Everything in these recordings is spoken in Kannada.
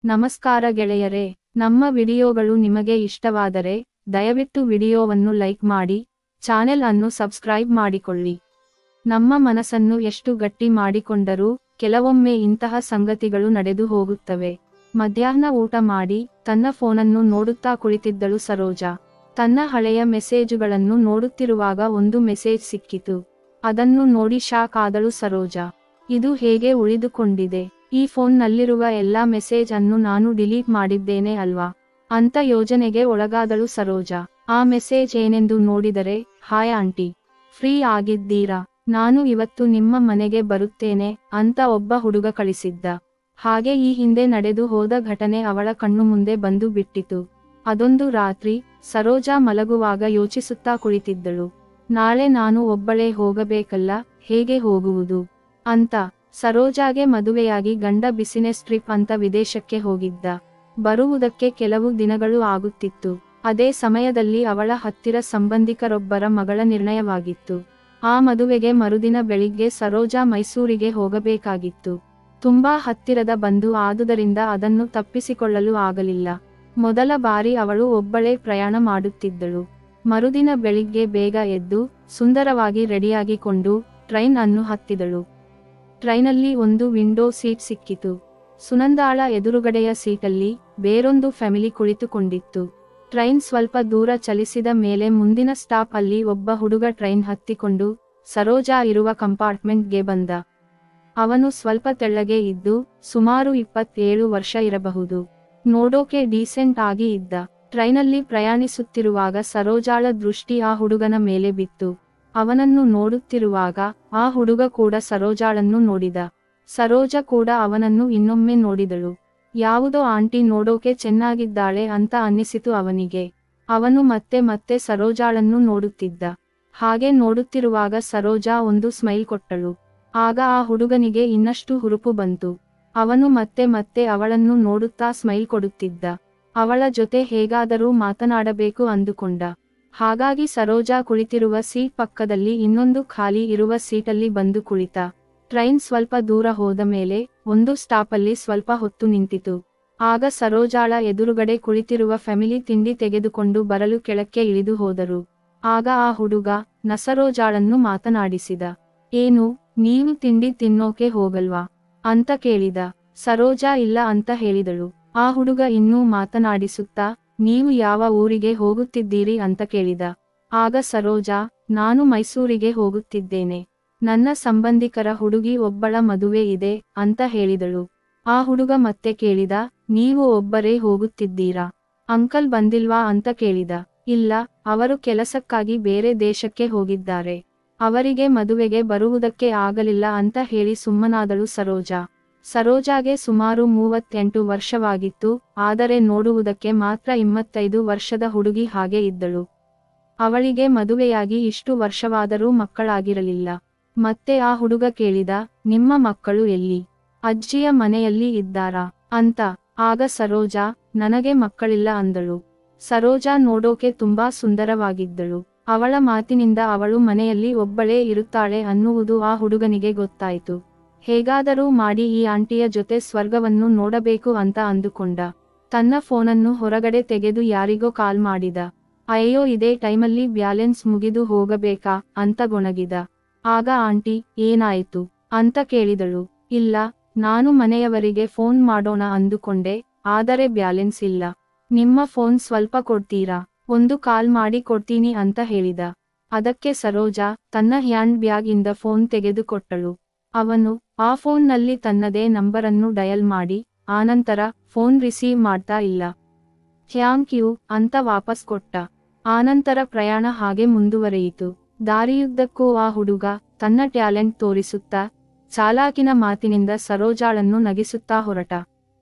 ನಮಸ್ಕಾರ ಗೆಳೆಯರೇ ನಮ್ಮ ವಿಡಿಯೋಗಳು ನಿಮಗೆ ಇಷ್ಟವಾದರೆ ದಯವಿಟ್ಟು ವಿಡಿಯೋವನ್ನು ಲೈಕ್ ಮಾಡಿ ಚಾನೆಲ್ ಅನ್ನು ಸಬ್ಸ್ಕ್ರೈಬ್ ಮಾಡಿಕೊಳ್ಳಿ ನಮ್ಮ ಮನಸ್ಸನ್ನು ಎಷ್ಟು ಗಟ್ಟಿ ಮಾಡಿಕೊಂಡರೂ ಕೆಲವೊಮ್ಮೆ ಇಂತಹ ಸಂಗತಿಗಳು ನಡೆದು ಹೋಗುತ್ತವೆ ಮಧ್ಯಾಹ್ನ ಊಟ ಮಾಡಿ ತನ್ನ ಫೋನನ್ನು ನೋಡುತ್ತಾ ಕುಳಿತಿದ್ದಳು ಸರೋಜಾ ತನ್ನ ಹಳೆಯ ಮೆಸೇಜುಗಳನ್ನು ನೋಡುತ್ತಿರುವಾಗ ಒಂದು ಮೆಸೇಜ್ ಸಿಕ್ಕಿತು ಅದನ್ನು ನೋಡಿ ಶಾಕ್ ಆದಳು ಸರೋಜಾ ಇದು ಹೇಗೆ ಉಳಿದುಕೊಂಡಿದೆ ಈ ಫೋನ್ನಲ್ಲಿರುವ ಎಲ್ಲಾ ಮೆಸೇಜ್ ಅನ್ನು ನಾನು ಡಿಲೀಟ್ ಮಾಡಿದ್ದೇನೆ ಅಲ್ವಾ ಅಂತ ಯೋಜನೆಗೆ ಒಳಗಾದಳು ಸರೋಜಾ ಆ ಮೆಸೇಜ್ ಏನೆಂದು ನೋಡಿದರೆ ಹಾಯ್ ಆಂಟಿ ಫ್ರೀ ಆಗಿದ್ದೀರಾ ನಾನು ಇವತ್ತು ನಿಮ್ಮ ಮನೆಗೆ ಬರುತ್ತೇನೆ ಅಂತ ಒಬ್ಬ ಹುಡುಗ ಕಳಿಸಿದ್ದ ಹಾಗೆ ಈ ಹಿಂದೆ ನಡೆದು ಹೋದ ಘಟನೆ ಅವಳ ಕಣ್ಣು ಮುಂದೆ ಬಂದು ಬಿಟ್ಟಿತು ಅದೊಂದು ರಾತ್ರಿ ಸರೋಜಾ ಮಲಗುವಾಗ ಯೋಚಿಸುತ್ತಾ ಕುಳಿತಿದ್ದಳು ನಾಳೆ ನಾನು ಒಬ್ಬಳೇ ಹೋಗಬೇಕಲ್ಲ ಹೇಗೆ ಹೋಗುವುದು ಅಂತ ಸರೋಜಾಗೆ ಮದುವೆಯಾಗಿ ಗಂಡ ಬಿಸಿನೆಸ್ ಟ್ರಿಪ್ ಅಂತ ವಿದೇಶಕ್ಕೆ ಹೋಗಿದ್ದ ಬರುವುದಕ್ಕೆ ಕೆಲವು ದಿನಗಳು ಆಗುತ್ತಿತ್ತು ಅದೇ ಸಮಯದಲ್ಲಿ ಅವಳ ಹತ್ತಿರ ಸಂಬಂಧಿಕರೊಬ್ಬರ ಮಗಳ ನಿರ್ಣಯವಾಗಿತ್ತು ಆ ಮದುವೆಗೆ ಮರುದಿನ ಬೆಳಿಗ್ಗೆ ಸರೋಜಾ ಮೈಸೂರಿಗೆ ಹೋಗಬೇಕಾಗಿತ್ತು ತುಂಬಾ ಹತ್ತಿರದ ಬಂಧು ಆದುದರಿಂದ ಅದನ್ನು ತಪ್ಪಿಸಿಕೊಳ್ಳಲು ಆಗಲಿಲ್ಲ ಮೊದಲ ಬಾರಿ ಅವಳು ಒಬ್ಬಳೇ ಪ್ರಯಾಣ ಮಾಡುತ್ತಿದ್ದಳು ಮರುದಿನ ಬೆಳಿಗ್ಗೆ ಬೇಗ ಎದ್ದು ಸುಂದರವಾಗಿ ರೆಡಿಯಾಗಿಕೊಂಡು ಟ್ರೈನ್ ಅನ್ನು ಹತ್ತಿದಳು ಟ್ರೈನಲ್ಲಿ ಒಂದು ವಿಂಡೋ ಸೀಟ್ ಸಿಕ್ಕಿತು ಸುನಂದಾಳ ಎದುರುಗಡೆಯ ಸೀಟಲ್ಲಿ ಬೇರೊಂದು ಫ್ಯಾಮಿಲಿ ಕುಳಿತುಕೊಂಡಿತ್ತು ಟ್ರೈನ್ ಸ್ವಲ್ಪ ದೂರ ಚಲಿಸಿದ ಮೇಲೆ ಮುಂದಿನ ಸ್ಟಾಪ್ ಅಲ್ಲಿ ಒಬ್ಬ ಹುಡುಗ ಟ್ರೈನ್ ಹತ್ತಿಕೊಂಡು ಸರೋಜಾ ಇರುವ ಕಂಪಾರ್ಟ್ಮೆಂಟ್ಗೆ ಬಂದ ಅವನು ಸ್ವಲ್ಪ ತೆಳ್ಳಗೆ ಇದ್ದು ಸುಮಾರು ಇಪ್ಪತ್ತೇಳು ವರ್ಷ ಇರಬಹುದು ನೋಡೋಕೆ ಡೀಸೆಂಟ್ ಆಗಿ ಇದ್ದ ಟ್ರೈನಲ್ಲಿ ಪ್ರಯಾಣಿಸುತ್ತಿರುವಾಗ ಸರೋಜಾಳ ದೃಷ್ಟಿ ಆ ಹುಡುಗನ ಮೇಲೆ ಬಿತ್ತು ಅವನನ್ನು ನೋಡುತ್ತಿರುವಾಗ ಆ ಹುಡುಗ ಕೂಡ ಸರೋಜಾಳನ್ನು ನೋಡಿದ ಸರೋಜ ಕೂಡ ಅವನನ್ನು ಇನ್ನೊಮ್ಮೆ ನೋಡಿದಳು ಯಾವುದೋ ಆಂಟಿ ನೋಡೋಕೆ ಚೆನ್ನಾಗಿದ್ದಾಳೆ ಅಂತ ಅನ್ನಿಸಿತು ಅವನಿಗೆ ಅವನು ಮತ್ತೆ ಮತ್ತೆ ಸರೋಜಾಳನ್ನು ನೋಡುತ್ತಿದ್ದ ಹಾಗೆ ನೋಡುತ್ತಿರುವಾಗ ಸರೋಜಾ ಒಂದು ಸ್ಮೈಲ್ ಕೊಟ್ಟಳು ಆಗ ಆ ಹುಡುಗನಿಗೆ ಇನ್ನಷ್ಟು ಹುರುಪು ಬಂತು ಅವನು ಮತ್ತೆ ಮತ್ತೆ ಅವಳನ್ನು ನೋಡುತ್ತಾ ಸ್ಮೈಲ್ ಕೊಡುತ್ತಿದ್ದ ಅವಳ ಜೊತೆ ಹೇಗಾದರೂ ಮಾತನಾಡಬೇಕು ಅಂದುಕೊಂಡ ಹಾಗಾಗಿ ಸರೋಜಾ ಕುಳಿತಿರುವ ಸೀಟ್ ಪಕ್ಕದಲ್ಲಿ ಇನ್ನೊಂದು ಖಾಲಿ ಇರುವ ಸೀಟಲ್ಲಿ ಬಂದು ಕುಳಿತ ಟ್ರೈನ್ ಸ್ವಲ್ಪ ದೂರ ಹೋದ ಮೇಲೆ ಒಂದು ಸ್ಟಾಪಲ್ಲಿ ಸ್ವಲ್ಪ ಹೊತ್ತು ನಿಂತಿತು ಆಗ ಸರೋಜಾಳ ಎದುರುಗಡೆ ಕುಳಿತಿರುವ ಫ್ಯಾಮಿಲಿ ತಿಂಡಿ ತೆಗೆದುಕೊಂಡು ಬರಲು ಕೆಳಕ್ಕೆ ಇಳಿದು ಹೋದರು ಆಗ ಆ ಹುಡುಗ ನಸರೋಜಾಳನ್ನು ಮಾತನಾಡಿಸಿದ ಏನು ನೀವು ತಿಂಡಿ ತಿನ್ನೋಕೆ ಹೋಗಲ್ವಾ ಅಂತ ಕೇಳಿದ ಸರೋಜಾ ಇಲ್ಲ ಅಂತ ಹೇಳಿದಳು ಆ ಹುಡುಗ ಇನ್ನೂ ಮಾತನಾಡಿಸುತ್ತಾ ನೀವು ಯಾವ ಊರಿಗೆ ಹೋಗುತ್ತಿದ್ದೀರಿ ಅಂತ ಕೇಳಿದ ಆಗ ಸರೋಜಾ ನಾನು ಮೈಸೂರಿಗೆ ಹೋಗುತ್ತಿದ್ದೇನೆ ನನ್ನ ಸಂಬಂಧಿಕರ ಹುಡುಗಿ ಒಬ್ಬಳ ಮದುವೆ ಇದೆ ಅಂತ ಹೇಳಿದಳು ಆ ಹುಡುಗ ಮತ್ತೆ ಕೇಳಿದ ನೀವು ಒಬ್ಬರೇ ಹೋಗುತ್ತಿದ್ದೀರಾ ಅಂಕಲ್ ಬಂದಿಲ್ವಾ ಅಂತ ಕೇಳಿದ ಇಲ್ಲ ಅವರು ಕೆಲಸಕ್ಕಾಗಿ ಬೇರೆ ದೇಶಕ್ಕೆ ಹೋಗಿದ್ದಾರೆ ಅವರಿಗೆ ಮದುವೆಗೆ ಬರುವುದಕ್ಕೆ ಆಗಲಿಲ್ಲ ಅಂತ ಹೇಳಿ ಸುಮ್ಮನಾದಳು ಸರೋಜಾ ಸರೋಜಾಗೆ ಸುಮಾರು ಮೂವತ್ತೆಂಟು ವರ್ಷವಾಗಿತ್ತು ಆದರೆ ನೋಡುವುದಕ್ಕೆ ಮಾತ್ರ ಇಮ್ಮತ್ತೈದು ವರ್ಷದ ಹುಡುಗಿ ಹಾಗೆ ಇದ್ದಳು ಅವಳಿಗೆ ಮದುವೆಯಾಗಿ ಇಷ್ಟು ವರ್ಷವಾದರೂ ಮಕ್ಕಳಾಗಿರಲಿಲ್ಲ ಮತ್ತೆ ಆ ಹುಡುಗ ಕೇಳಿದ ನಿಮ್ಮ ಮಕ್ಕಳು ಎಲ್ಲಿ ಅಜ್ಜಿಯ ಮನೆಯಲ್ಲಿ ಇದ್ದಾರಾ ಅಂತ ಆಗ ಸರೋಜಾ ನನಗೆ ಮಕ್ಕಳಿಲ್ಲ ಅಂದಳು ಸರೋಜಾ ನೋಡೋಕೆ ತುಂಬಾ ಸುಂದರವಾಗಿದ್ದಳು ಅವಳ ಮಾತಿನಿಂದ ಅವಳು ಮನೆಯಲ್ಲಿ ಒಬ್ಬಳೇ ಇರುತ್ತಾಳೆ ಅನ್ನುವುದು ಆ ಹುಡುಗನಿಗೆ ಗೊತ್ತಾಯಿತು ಹೇಗಾದರೂ ಮಾಡಿ ಈ ಆಂಟಿಯ ಜೊತೆ ಸ್ವರ್ಗವನ್ನು ನೋಡಬೇಕು ಅಂತ ಅಂದುಕೊಂಡ ತನ್ನ ಫೋನನ್ನು ಹೊರಗಡೆ ತೆಗೆದು ಯಾರಿಗೋ ಕಾಲ್ ಮಾಡಿದ ಅಯ್ಯೋ ಇದೇ ಟೈಮಲ್ಲಿ ಬ್ಯಾಲೆನ್ಸ್ ಮುಗಿದು ಹೋಗಬೇಕಾ ಅಂತ ಗೊಣಗಿದ ಆಗ ಆಂಟಿ ಏನಾಯಿತು ಅಂತ ಕೇಳಿದಳು ಇಲ್ಲ ನಾನು ಮನೆಯವರಿಗೆ ಫೋನ್ ಮಾಡೋಣ ಅಂದುಕೊಂಡೆ ಆದರೆ ಬ್ಯಾಲೆನ್ಸ್ ಇಲ್ಲ ನಿಮ್ಮ ಫೋನ್ ಸ್ವಲ್ಪ ಕೊಡ್ತೀರಾ ಒಂದು ಕಾಲ್ ಮಾಡಿ ಕೊಡ್ತೀನಿ ಅಂತ ಹೇಳಿದ ಅದಕ್ಕೆ ಸರೋಜಾ ತನ್ನ ಹ್ಯಾಂಡ್ ಬ್ಯಾಗ್ ಇಂದ ಫೋನ್ ತೆಗೆದುಕೊಟ್ಟಳು ಅವನು ಆ ಫೋನ್ನಲ್ಲಿ ತನ್ನದೇ ನಂಬರನ್ನು ಡಯಲ್ ಮಾಡಿ ಆನಂತರ ಫೋನ್ ರಿಸೀವ್ ಮಾಡ್ತಾ ಇಲ್ಲ ಥ್ಯಾಂಕ್ ಯು ಅಂತ ವಾಪಸ್ ಕೊಟ್ಟ ಆನಂತರ ಪ್ರಯಾಣ ಹಾಗೆ ಮುಂದುವರೆಯಿತು ದಾರಿಯುದ್ದಕ್ಕೂ ಆ ಹುಡುಗ ತನ್ನ ಟ್ಯಾಲೆಂಟ್ ತೋರಿಸುತ್ತಾ ಚಾಲಾಕಿನ ಮಾತಿನಿಂದ ಸರೋಜಾಳನ್ನು ನಗಿಸುತ್ತಾ ಹೊರಟ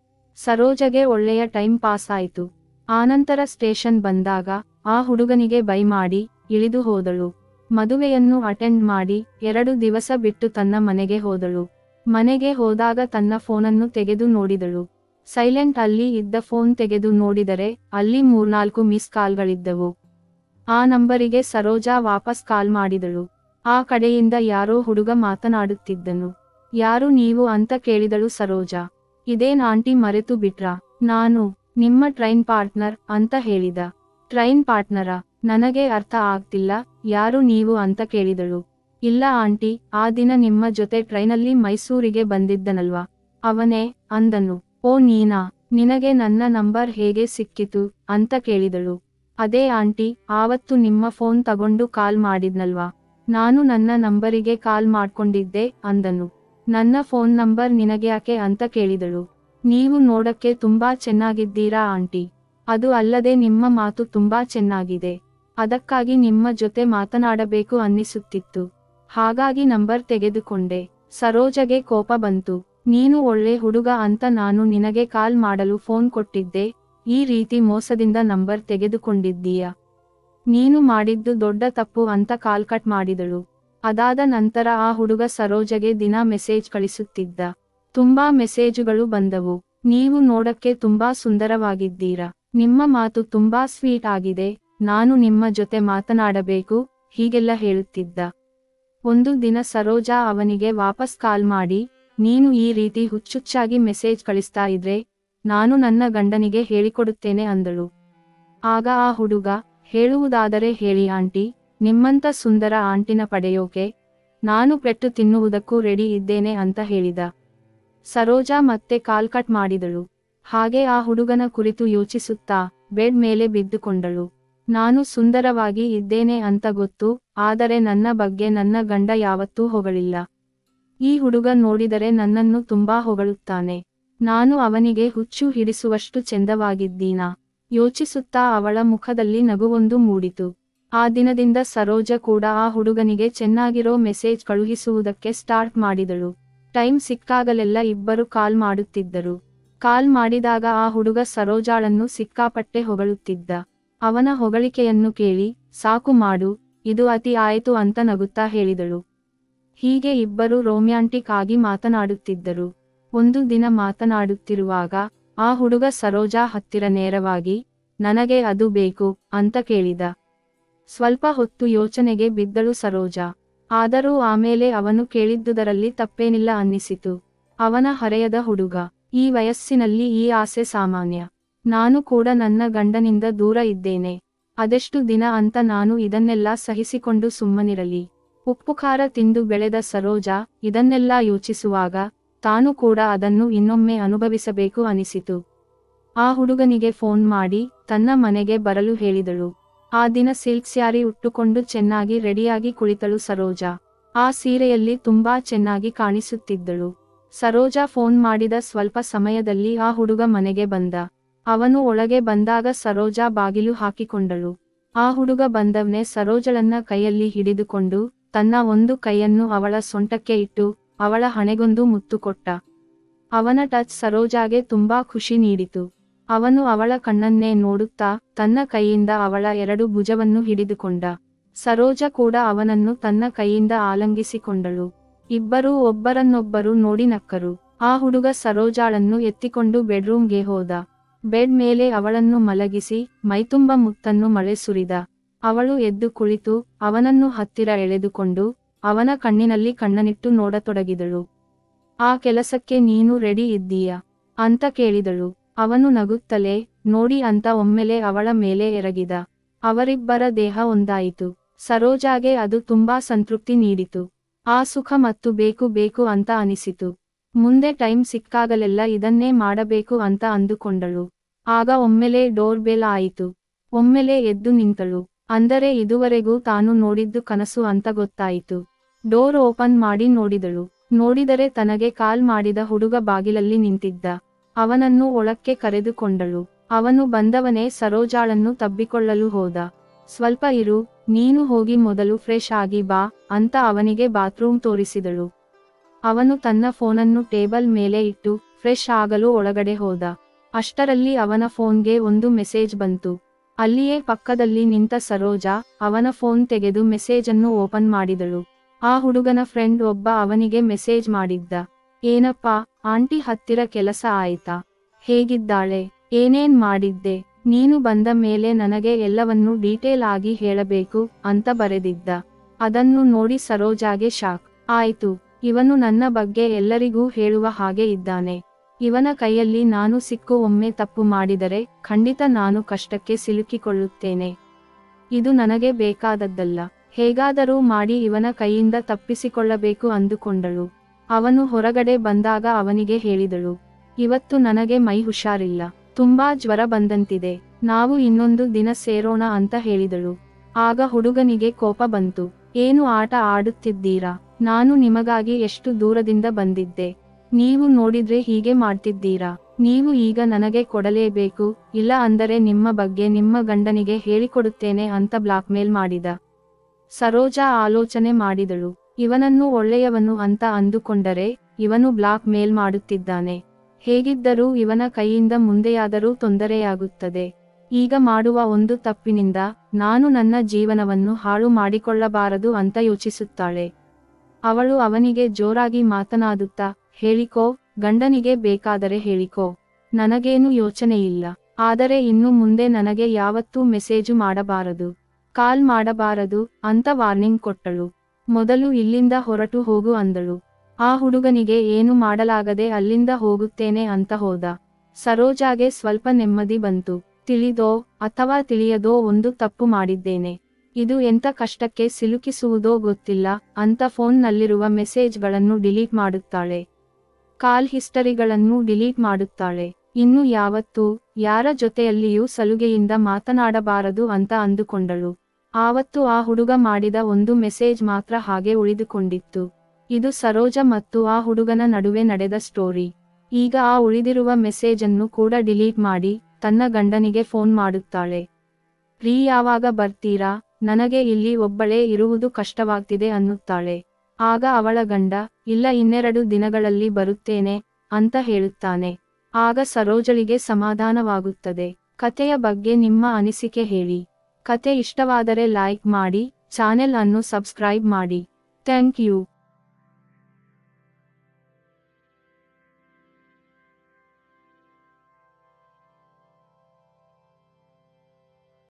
ಸರೋಜಗೆ ಒಳ್ಳೆಯ ಟೈಮ್ ಪಾಸ್ ಆಯಿತು ಆನಂತರ ಸ್ಟೇಷನ್ ಬಂದಾಗ ಆ ಹುಡುಗನಿಗೆ ಬೈ ಮಾಡಿ ಇಳಿದು ಹೋದಳು ಮದುವೆಯನ್ನು ಅಟೆಂಡ್ ಮಾಡಿ ಎರಡು ದಿವಸ ಬಿಟ್ಟು ತನ್ನ ಮನೆಗೆ ಹೋದಳು ಮನೆಗೆ ಹೋದಾಗ ತನ್ನ ಫೋನನ್ನು ತೆಗೆದು ನೋಡಿದಳು ಸೈಲೆಂಟ್ ಅಲ್ಲಿ ಇದ್ದ ಫೋನ್ ತೆಗೆದು ನೋಡಿದರೆ ಅಲ್ಲಿ ಮೂರ್ನಾಲ್ಕು ಮಿಸ್ ಕಾಲ್ಗಳಿದ್ದವು ಆ ನಂಬರಿಗೆ ಸರೋಜಾ ವಾಪಸ್ ಕಾಲ್ ಮಾಡಿದಳು ಆ ಕಡೆಯಿಂದ ಯಾರೋ ಹುಡುಗ ಮಾತನಾಡುತ್ತಿದ್ದನು ಯಾರು ನೀವು ಅಂತ ಕೇಳಿದಳು ಸರೋಜಾ ಇದೇನ್ ಆಂಟಿ ಮರೆತು ಬಿಟ್ರಾ ನಾನು ನಿಮ್ಮ ಟ್ರೈನ್ ಪಾರ್ಟ್ನರ್ ಅಂತ ಹೇಳಿದ ಟ್ರೈನ್ ಪಾರ್ಟ್ನರ ನನಗೆ ಅರ್ಥ ಆಗ್ತಿಲ್ಲ ಯಾರು ನೀವು ಅಂತ ಕೇಳಿದಳು ಇಲ್ಲ ಆಂಟಿ ಆ ದಿನ ನಿಮ್ಮ ಜೊತೆ ಟ್ರೈನಲ್ಲಿ ಮೈಸೂರಿಗೆ ಬಂದಿದ್ದನಲ್ವಾ ಅವನೇ ಅಂದನು ಓ ನೀನಾ ನಿನಗೆ ನನ್ನ ನಂಬರ್ ಹೇಗೆ ಸಿಕ್ಕಿತು ಅಂತ ಕೇಳಿದಳು ಅದೇ ಆಂಟಿ ಆವತ್ತು ನಿಮ್ಮ ಫೋನ್ ತಗೊಂಡು ಕಾಲ್ ಮಾಡಿದ್ನಲ್ವಾ ನಾನು ನನ್ನ ನಂಬರಿಗೆ ಕಾಲ್ ಮಾಡ್ಕೊಂಡಿದ್ದೆ ಅಂದನು ನನ್ನ ಫೋನ್ ನಂಬರ್ ನಿನಗೆ ಯಾಕೆ ಅಂತ ಕೇಳಿದಳು ನೀವು ನೋಡಕ್ಕೆ ತುಂಬಾ ಚೆನ್ನಾಗಿದ್ದೀರಾ ಆಂಟಿ ಅದು ಅಲ್ಲದೆ ನಿಮ್ಮ ಮಾತು ತುಂಬಾ ಚೆನ್ನಾಗಿದೆ ಅದಕ್ಕಾಗಿ ನಿಮ್ಮ ಜೊತೆ ಮಾತನಾಡಬೇಕು ಅನ್ನಿಸುತ್ತಿತ್ತು ಹಾಗಾಗಿ ನಂಬರ್ ತೆಗೆದುಕೊಂಡೆ ಸರೋಜಗೆ ಕೋಪ ಬಂತು ನೀನು ಒಳ್ಳೆ ಹುಡುಗ ಅಂತ ನಾನು ನಿನಗೆ ಕಾಲ್ ಮಾಡಲು ಫೋನ್ ಕೊಟ್ಟಿದ್ದೆ ಈ ರೀತಿ ಮೋಸದಿಂದ ನಂಬರ್ ತೆಗೆದುಕೊಂಡಿದ್ದೀಯಾ ನೀನು ಮಾಡಿದ್ದು ದೊಡ್ಡ ತಪ್ಪು ಅಂತ ಕಾಲ್ ಕಟ್ ಮಾಡಿದಳು ಅದಾದ ನಂತರ ಆ ಹುಡುಗ ಸರೋಜಗೆ ದಿನ ಮೆಸೇಜ್ ಕಳಿಸುತ್ತಿದ್ದ ತುಂಬಾ ಮೆಸೇಜುಗಳು ಬಂದವು ನೀವು ನೋಡಕ್ಕೆ ತುಂಬಾ ಸುಂದರವಾಗಿದ್ದೀರಾ ನಿಮ್ಮ ಮಾತು ತುಂಬಾ ಸ್ವೀಟ್ ಆಗಿದೆ ನಾನು ನಿಮ್ಮ ಜೊತೆ ಮಾತನಾಡಬೇಕು ಹೀಗೆಲ್ಲ ಹೇಳುತ್ತಿದ್ದ ಒಂದು ದಿನ ಸರೋಜಾ ಅವನಿಗೆ ವಾಪಸ್ ಕಾಲ್ ಮಾಡಿ ನೀನು ಈ ರೀತಿ ಹುಚ್ಚುಚ್ಚಾಗಿ ಮೆಸೇಜ್ ಕಳಿಸ್ತಾ ಇದ್ರೆ ನಾನು ನನ್ನ ಗಂಡನಿಗೆ ಹೇಳಿಕೊಡುತ್ತೇನೆ ಅಂದಳು ಆಗ ಆ ಹುಡುಗ ಹೇಳುವುದಾದರೆ ಹೇಳಿ ಆಂಟಿ ನಿಮ್ಮಂತ ಸುಂದರ ಆಂಟಿನ ಪಡೆಯೋಕೆ ನಾನು ಪೆಟ್ಟು ತಿನ್ನುವುದಕ್ಕೂ ರೆಡಿ ಇದ್ದೇನೆ ಅಂತ ಹೇಳಿದ ಸರೋಜಾ ಮತ್ತೆ ಕಾಲ್ ಕಟ್ ಮಾಡಿದಳು ಹಾಗೆ ಆ ಹುಡುಗನ ಕುರಿತು ಯೋಚಿಸುತ್ತಾ ಬೆಡ್ ಮೇಲೆ ಬಿದ್ದುಕೊಂಡಳು ನಾನು ಸುಂದರವಾಗಿ ಇದ್ದೇನೆ ಅಂತ ಗೊತ್ತು ಆದರೆ ನನ್ನ ಬಗ್ಗೆ ನನ್ನ ಗಂಡ ಯಾವತ್ತೂ ಹೊಗಳಿಲ್ಲ ಈ ಹುಡುಗ ನೋಡಿದರೆ ನನ್ನನ್ನು ತುಂಬಾ ಹೊಗಳುತ್ತಾನೆ ನಾನು ಅವನಿಗೆ ಹುಚ್ಚು ಹಿಡಿಸುವಷ್ಟು ಚೆಂದವಾಗಿದ್ದೀನಾ ಯೋಚಿಸುತ್ತಾ ಅವಳ ಮುಖದಲ್ಲಿ ನಗುವೊಂದು ಮೂಡಿತು ಆ ದಿನದಿಂದ ಸರೋಜ ಕೂಡ ಆ ಹುಡುಗನಿಗೆ ಚೆನ್ನಾಗಿರೋ ಮೆಸೇಜ್ ಕಳುಹಿಸುವುದಕ್ಕೆ ಸ್ಟಾರ್ಟ್ ಮಾಡಿದಳು ಟೈಮ್ ಸಿಕ್ಕಾಗಲೆಲ್ಲ ಇಬ್ಬರು ಕಾಲ್ ಮಾಡುತ್ತಿದ್ದರು ಕಾಲ್ ಮಾಡಿದಾಗ ಆ ಹುಡುಗ ಸರೋಜಾಳನ್ನು ಸಿಕ್ಕಾಪಟ್ಟೆ ಹೊಗಳುತ್ತಿದ್ದ ಅವನ ಹೊಗಳಿಕೆಯನ್ನು ಕೇಳಿ ಸಾಕು ಮಾಡು ಇದು ಅತಿ ಆಯಿತು ಅಂತ ನಗುತ್ತಾ ಹೇಳಿದಳು ಹೀಗೆ ಇಬ್ಬರು ರೋಮ್ಯಾಂಟಿಕ್ ಆಗಿ ಮಾತನಾಡುತ್ತಿದ್ದರು ಒಂದು ದಿನ ಮಾತನಾಡುತ್ತಿರುವಾಗ ಆ ಹುಡುಗ ಸರೋಜಾ ಹತ್ತಿರ ನೇರವಾಗಿ ನನಗೆ ಅದು ಬೇಕು ಅಂತ ಕೇಳಿದ ಸ್ವಲ್ಪ ಹೊತ್ತು ಯೋಚನೆಗೆ ಬಿದ್ದಳು ಸರೋಜಾ ಆದರೂ ಆಮೇಲೆ ಅವನು ಕೇಳಿದ್ದುದರಲ್ಲಿ ತಪ್ಪೇನಿಲ್ಲ ಅನ್ನಿಸಿತು ಅವನ ಹರೆಯದ ಹುಡುಗ ಈ ವಯಸ್ಸಿನಲ್ಲಿ ಈ ಆಸೆ ಸಾಮಾನ್ಯ ನಾನು ಕೂಡ ನನ್ನ ಗಂಡನಿಂದ ದೂರ ಇದ್ದೇನೆ ಅದೆಷ್ಟು ದಿನ ಅಂತ ನಾನು ಇದನ್ನೆಲ್ಲ ಸಹಿಸಿಕೊಂಡು ಸುಮ್ಮನಿರಲಿ ಉಪ್ಪುಖಾರ ತಿಂದು ಬೆಳೆದ ಸರೋಜಾ ಇದನ್ನೆಲ್ಲ ಯೋಚಿಸುವಾಗ ತಾನು ಕೂಡ ಅದನ್ನು ಇನ್ನೊಮ್ಮೆ ಅನುಭವಿಸಬೇಕು ಅನಿಸಿತು ಆ ಹುಡುಗನಿಗೆ ಫೋನ್ ಮಾಡಿ ತನ್ನ ಮನೆಗೆ ಬರಲು ಹೇಳಿದಳು ಆ ದಿನ ಸಿಲ್ಕ್ ಸ್ಯಾರಿ ಉಟ್ಟುಕೊಂಡು ಚೆನ್ನಾಗಿ ರೆಡಿಯಾಗಿ ಕುಳಿತಳು ಸರೋಜಾ ಆ ಸೀರೆಯಲ್ಲಿ ತುಂಬಾ ಚೆನ್ನಾಗಿ ಕಾಣಿಸುತ್ತಿದ್ದಳು ಸರೋಜಾ ಫೋನ್ ಮಾಡಿದ ಸ್ವಲ್ಪ ಸಮಯದಲ್ಲಿ ಆ ಹುಡುಗ ಮನೆಗೆ ಬಂದ ಅವನು ಒಳಗೆ ಬಂದಾಗ ಸರೋಜಾ ಬಾಗಿಲು ಹಾಕಿಕೊಂಡಳು ಆ ಹುಡುಗ ಬಂದವನೇ ಸರೋಜಳನ್ನ ಕೈಯಲ್ಲಿ ಹಿಡಿದುಕೊಂಡು ತನ್ನ ಒಂದು ಕೈಯನ್ನು ಅವಳ ಸೊಂಟಕ್ಕೆ ಇಟ್ಟು ಅವಳ ಹಣೆಗೊಂದು ಮುತ್ತು ಕೊಟ್ಟ ಅವನ ಟಚ್ ಸರೋಜಾಗೆ ತುಂಬಾ ಖುಷಿ ನೀಡಿತು ಅವನು ಅವಳ ಕಣ್ಣನ್ನೇ ನೋಡುತ್ತಾ ತನ್ನ ಕೈಯಿಂದ ಅವಳ ಎರಡು ಭುಜವನ್ನು ಹಿಡಿದುಕೊಂಡ ಸರೋಜ ಕೂಡ ಅವನನ್ನು ತನ್ನ ಕೈಯಿಂದ ಆಲಂಗಿಸಿಕೊಂಡಳು ಇಬ್ಬರೂ ಒಬ್ಬರನ್ನೊಬ್ಬರು ನೋಡಿ ನಕ್ಕರು ಆ ಹುಡುಗ ಸರೋಜಾಳನ್ನು ಎತ್ತಿಕೊಂಡು ಬೆಡ್ರೂಮ್ಗೆ ಹೋದ ಬೆಡ್ ಮೇಲೆ ಅವಳನ್ನು ಮಲಗಿಸಿ ಮೈತುಂಬ ಮುತ್ತನ್ನು ಮಳೆ ಸುರಿದ ಅವಳು ಎದ್ದು ಕುಳಿತು ಅವನನ್ನು ಹತ್ತಿರ ಎಳೆದುಕೊಂಡು ಅವನ ಕಣ್ಣಿನಲ್ಲಿ ಕಣ್ಣನಿಟ್ಟು ನೋಡತೊಡಗಿದಳು ಆ ಕೆಲಸಕ್ಕೆ ನೀನು ರೆಡಿ ಇದ್ದೀಯಾ ಅಂತ ಕೇಳಿದಳು ಅವನು ನಗುತ್ತಲೇ ನೋಡಿ ಅಂತ ಒಮ್ಮೆಲೆ ಅವಳ ಮೇಲೆ ಎರಗಿದ ಅವರಿಬ್ಬರ ದೇಹ ಒಂದಾಯಿತು ಸರೋಜಾಗೆ ಅದು ತುಂಬಾ ಸಂತೃಪ್ತಿ ನೀಡಿತು ಆ ಸುಖ ಮತ್ತು ಬೇಕು ಬೇಕು ಅಂತ ಅನಿಸಿತು ಮುಂದೆ ಟೈಮ್ ಸಿಕ್ಕಾಗಲೆಲ್ಲ ಇದನ್ನೇ ಮಾಡಬೇಕು ಅಂತ ಅಂದುಕೊಂಡಳು ಆಗ ಒಮ್ಮೆಲೆ ಡೋರ್ ಬೆಲ್ ಆಯಿತು ಒಮ್ಮೆಲೆ ಎದ್ದು ನಿಂತಳು ಅಂದರೆ ಇದುವರೆಗೂ ತಾನು ನೋಡಿದ್ದು ಕನಸು ಅಂತ ಗೊತ್ತಾಯಿತು ಡೋರ್ ಓಪನ್ ಮಾಡಿ ನೋಡಿದಳು ನೋಡಿದರೆ ತನಗೆ ಕಾಲ್ ಮಾಡಿದ ಹುಡುಗ ಬಾಗಿಲಲ್ಲಿ ನಿಂತಿದ್ದ ಅವನನ್ನು ಒಳಕ್ಕೆ ಕರೆದುಕೊಂಡಳು ಅವನು ಬಂದವನೇ ಸರೋಜಾಳನ್ನು ತಬ್ಬಿಕೊಳ್ಳಲು ಹೋದ ಸ್ವಲ್ಪ ಇರು ನೀನು ಹೋಗಿ ಮೊದಲು ಫ್ರೆಶ್ ಆಗಿ ಬಾ ಅಂತ ಅವನಿಗೆ ಬಾತ್ರೂಮ್ ತೋರಿಸಿದಳು ಅವನು ತನ್ನ ಫೋನನ್ನು ಟೇಬಲ್ ಮೇಲೆ ಇಟ್ಟು ಫ್ರೆಶ್ ಆಗಲು ಒಳಗಡೆ ಹೋದ ಅಷ್ಟರಲ್ಲಿ ಅವನ ಫೋನ್ಗೆ ಒಂದು ಮೆಸೇಜ್ ಬಂತು ಅಲ್ಲಿಯೇ ಪಕ್ಕದಲ್ಲಿ ನಿಂತ ಸರೋಜಾ ಅವನ ಫೋನ್ ತೆಗೆದು ಮೆಸೇಜನ್ನು ಓಪನ್ ಮಾಡಿದಳು ಆ ಹುಡುಗನ ಫ್ರೆಂಡ್ ಒಬ್ಬ ಅವನಿಗೆ ಮೆಸೇಜ್ ಮಾಡಿದ್ದ ಏನಪ್ಪಾ ಆಂಟಿ ಹತ್ತಿರ ಕೆಲಸ ಆಯ್ತಾ ಹೇಗಿದ್ದಾಳೆ ಏನೇನ್ ಮಾಡಿದ್ದೆ ನೀನು ಬಂದ ಮೇಲೆ ನನಗೆ ಎಲ್ಲವನ್ನೂ ಡೀಟೇಲ್ ಆಗಿ ಹೇಳಬೇಕು ಅಂತ ಬರೆದಿದ್ದ ಅದನ್ನು ನೋಡಿ ಸರೋಜಾಗೆ ಶಾಕ್ ಆಯ್ತು ಇವನು ನನ್ನ ಬಗ್ಗೆ ಎಲ್ಲರಿಗೂ ಹೇಳುವ ಹಾಗೆ ಇದ್ದಾನೆ ಇವನ ಕೈಯಲ್ಲಿ ನಾನು ಸಿಕ್ಕು ಒಮ್ಮೆ ತಪ್ಪು ಮಾಡಿದರೆ ಖಂಡಿತ ನಾನು ಕಷ್ಟಕ್ಕೆ ಸಿಲುಕಿಕೊಳ್ಳುತ್ತೇನೆ ಇದು ನನಗೆ ಬೇಕಾದದ್ದಲ್ಲ ಹೇಗಾದರೂ ಮಾಡಿ ಇವನ ಕೈಯಿಂದ ತಪ್ಪಿಸಿಕೊಳ್ಳಬೇಕು ಅಂದುಕೊಂಡಳು ಅವನು ಹೊರಗಡೆ ಬಂದಾಗ ಅವನಿಗೆ ಹೇಳಿದಳು ಇವತ್ತು ನನಗೆ ಮೈ ಹುಷಾರಿಲ್ಲ ತುಂಬಾ ಜ್ವರ ಬಂದಂತಿದೆ ನಾವು ಇನ್ನೊಂದು ದಿನ ಸೇರೋಣ ಅಂತ ಹೇಳಿದಳು ಆಗ ಹುಡುಗನಿಗೆ ಕೋಪ ಬಂತು ಏನು ಆಟ ಆಡುತ್ತಿದ್ದೀರಾ ನಾನು ನಿಮಗಾಗಿ ಎಷ್ಟು ದೂರದಿಂದ ಬಂದಿದ್ದೆ ನೀವು ನೋಡಿದ್ರೆ ಹೀಗೆ ಮಾಡ್ತಿದ್ದೀರಾ ನೀವು ಈಗ ನನಗೆ ಕೊಡಲೇಬೇಕು ಇಲ್ಲ ಅಂದರೆ ನಿಮ್ಮ ಬಗ್ಗೆ ನಿಮ್ಮ ಗಂಡನಿಗೆ ಹೇಳಿಕೊಡುತ್ತೇನೆ ಅಂತ ಬ್ಲಾಕ್ಮೇಲ್ ಮಾಡಿದ ಸರೋಜಾ ಆಲೋಚನೆ ಮಾಡಿದಳು ಇವನನ್ನು ಒಳ್ಳೆಯವನು ಅಂತ ಅಂದುಕೊಂಡರೆ ಇವನು ಬ್ಲಾಕ್ ಮೇಲ್ ಮಾಡುತ್ತಿದ್ದಾನೆ ಹೇಗಿದ್ದರೂ ಇವನ ಕೈಯಿಂದ ಮುಂದೆಯಾದರೂ ತೊಂದರೆಯಾಗುತ್ತದೆ ಈಗ ಮಾಡುವ ಒಂದು ತಪ್ಪಿನಿಂದ ನಾನು ನನ್ನ ಜೀವನವನ್ನು ಹಾಳು ಮಾಡಿಕೊಳ್ಳಬಾರದು ಅಂತ ಯೋಚಿಸುತ್ತಾಳೆ ಅವಳು ಅವನಿಗೆ ಜೋರಾಗಿ ಮಾತನಾಡುತ್ತಾ ಹೇಳಿಕೋ ಗಂಡನಿಗೆ ಬೇಕಾದರೆ ಹೇಳಿಕೋ ನನಗೇನು ಯೋಚನೆಯಿಲ್ಲ ಆದರೆ ಇನ್ನು ಮುಂದೆ ನನಗೆ ಯಾವತ್ತೂ ಮೆಸೇಜು ಮಾಡಬಾರದು ಕಾಲ್ ಮಾಡಬಾರದು ಅಂತ ವಾರ್ನಿಂಗ್ ಕೊಟ್ಟಳು ಮೊದಲು ಇಲ್ಲಿಂದ ಹೊರಟು ಹೋಗು ಅಂದಳು ಆ ಹುಡುಗನಿಗೆ ಏನು ಮಾಡಲಾಗದೆ ಅಲ್ಲಿಂದ ಹೋಗುತ್ತೇನೆ ಅಂತ ಹೋದ ಸರೋಜಾಗೆ ಸ್ವಲ್ಪ ನೆಮ್ಮದಿ ಬಂತು ತಿಳಿದೋ ಅಥವಾ ತಿಳಿಯದೋ ಒಂದು ತಪ್ಪು ಮಾಡಿದ್ದೇನೆ ಇದು ಎಂತ ಕಷ್ಟಕ್ಕೆ ಸಿಲುಕಿಸುವುದೋ ಗೊತ್ತಿಲ್ಲ ಅಂತ ಫೋನ್ನಲ್ಲಿರುವ ಮೆಸೇಜ್ಗಳನ್ನು ಡಿಲೀಟ್ ಮಾಡುತ್ತಾಳೆ ಕಾಲ್ ಹಿಸ್ಟರಿಗಳನ್ನು ಡಿಲೀಟ್ ಮಾಡುತ್ತಾಳೆ ಇನ್ನು ಯಾವತ್ತೂ ಯಾರ ಜೊತೆಯಲ್ಲಿಯೂ ಸಲುಗೆಯಿಂದ ಮಾತನಾಡಬಾರದು ಅಂತ ಅಂದುಕೊಂಡಳು ಆವತ್ತು ಆ ಹುಡುಗ ಮಾಡಿದ ಒಂದು ಮೆಸೇಜ್ ಮಾತ್ರ ಹಾಗೆ ಉಳಿದುಕೊಂಡಿತ್ತು ಇದು ಸರೋಜ ಮತ್ತು ಆ ಹುಡುಗನ ನಡುವೆ ನಡೆದ ಸ್ಟೋರಿ ಈಗ ಆ ಉಳಿದಿರುವ ಮೆಸೇಜನ್ನು ಕೂಡ ಡಿಲೀಟ್ ಮಾಡಿ ತನ್ನ ಗಂಡನಿಗೆ ಫೋನ್ ಮಾಡುತ್ತಾಳೆ ರೀ ಯಾವಾಗ ಬರ್ತೀರಾ ನನಗೆ ಇಲ್ಲಿ ಒಬ್ಬಳೇ ಇರುವುದು ಕಷ್ಟವಾಗ್ತಿದೆ ಅನ್ನುತ್ತಾಳೆ ಆಗ ಅವಳ ಗಂಡ ಇಲ್ಲ ಇನ್ನೆರಡು ದಿನಗಳಲ್ಲಿ ಬರುತ್ತೇನೆ ಅಂತ ಹೇಳುತ್ತಾನೆ ಆಗ ಸರೋಜಳಿಗೆ ಸಮಾಧಾನವಾಗುತ್ತದೆ ಕತೆಯ ಬಗ್ಗೆ ನಿಮ್ಮ ಅನಿಸಿಕೆ ಹೇಳಿ ಕತೆ ಇಷ್ಟವಾದರೆ ಲೈಕ್ ಮಾಡಿ ಚಾನೆಲ್ ಅನ್ನು ಸಬ್ಸ್ಕ್ರೈಬ್ ಮಾಡಿ ಥ್ಯಾಂಕ್ ಯು